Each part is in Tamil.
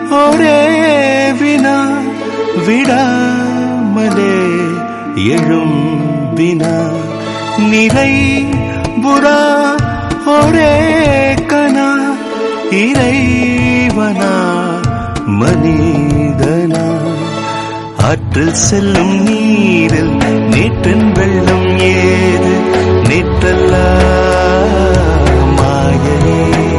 ஒரே வினா விடாமலே எழும் வினா நிறை புறா ஒரே கனா இறைவனா மனிதனா ஆற்றில் செல்லும் நீரில் நேற்றின் வெள்ளம் ஏது நேற்றல்லா மாயனே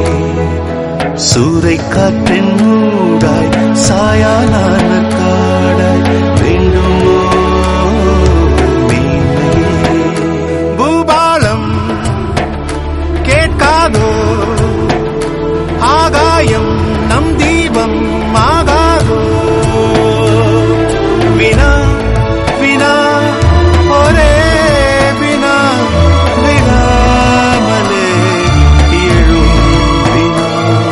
சூறை காற்றின் மூடாய் சாயாலான காடாய் வேண்டுமோ மேன்மையே பூபாலம் கேட்காதோ ஆகாயம் நம் தீபம் ஆகாதோ வினா வினா ஒரே வினா விடாமலே எழும் வினா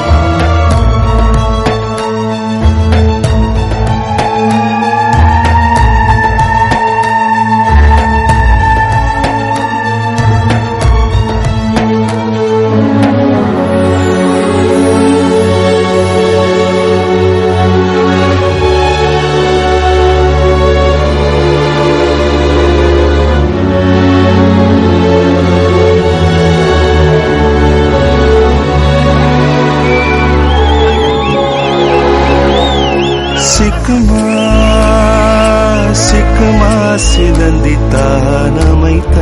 சிக்குமா சிக்குமா சிலந்தித்தான் அமைத்த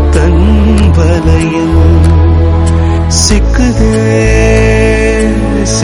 தன் வலையில் சிக்குதே